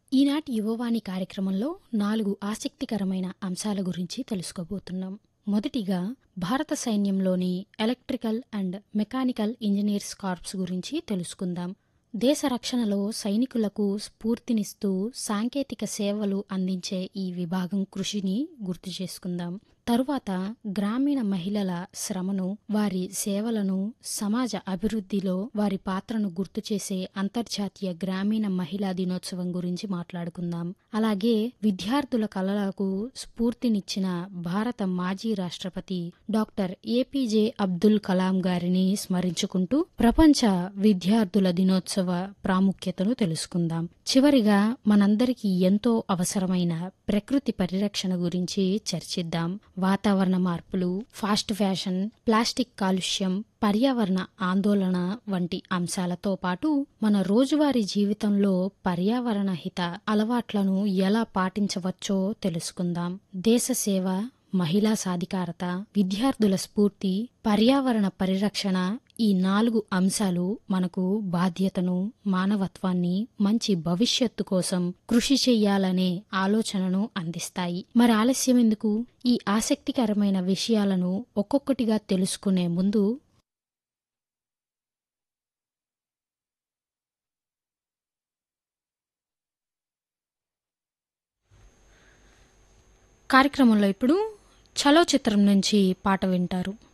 ఈనాటి యువవాణి కార్యక్రమంలో నాలుగు ఆసక్తికరమైన అంశాల గురించి తెలుసుకోబోతున్నాం మొదటిగా భారత సైన్యంలోని electrical and mechanical engineers corps గురించి తెలుసుకుందాం దేశ రక్షణలో సైనికులకు స్ఫూర్తినిస్తూ సాంకేతిక సేవలు అందించే ఈ విభాగం కృషిని గుర్తు చేసుకుందాం తరువాత గ్రామీణ మహిళల శ్రమను వారి సేవలను సమాజ అభివృద్ధిలో వారి పాత్రను గుర్తు చేసే అంతర్జాతీయ గ్రామీణ మహిళా దినోత్సవం గురించి మాట్లాడుకుందాం అలాగే విద్యార్థుల కలలకు స్ఫూర్తినిచ్చిన భారత మాజీ రాష్ట్రపతి డాక్టర్ ఏపీజే అబ్దుల్ కలాం గారిని స్మరించుకుంటూ ప్రపంచ విద్యార్థుల దినోత్సవ ప్రాముఖ్యతను తెలుసుకుందాం చివరిగా మనందరికీ ఎంతో అవసరమైన ప్రకృతి పరిరక్షణ గురించి చర్చిద్దాం వాతావరణ మార్పులు ఫాస్ట్ ఫ్యాషన్ ప్లాస్టిక్ కాలుష్యం పర్యావరణ ఆందోళన వంటి అంశాలతో పాటు మన రోజువారీ జీవితంలో పర్యావరణ హిత అలవాట్లను ఎలా పాటించవచ్చో తెలుసుకుందాం దేశ సేవ మహిళా సాధికారత విద్యార్థుల స్ఫూర్తి పర్యావరణ పరిరక్షణ ఈ నాలుగు అంశాలు మనకు బాధ్యతను మానవత్వాన్ని మంచి భవిష్యత్తు కోసం కృషి చెయ్యాలనే ఆలోచనను అందిస్తాయి మరి ఆలస్యం ఎందుకు ఈ ఆసక్తికరమైన విషయాలను ఒక్కొక్కటిగా తెలుసుకునే ముందు కార్యక్రమంలో ఇప్పుడు చలో చిత్రం నుంచి పాట వింటారు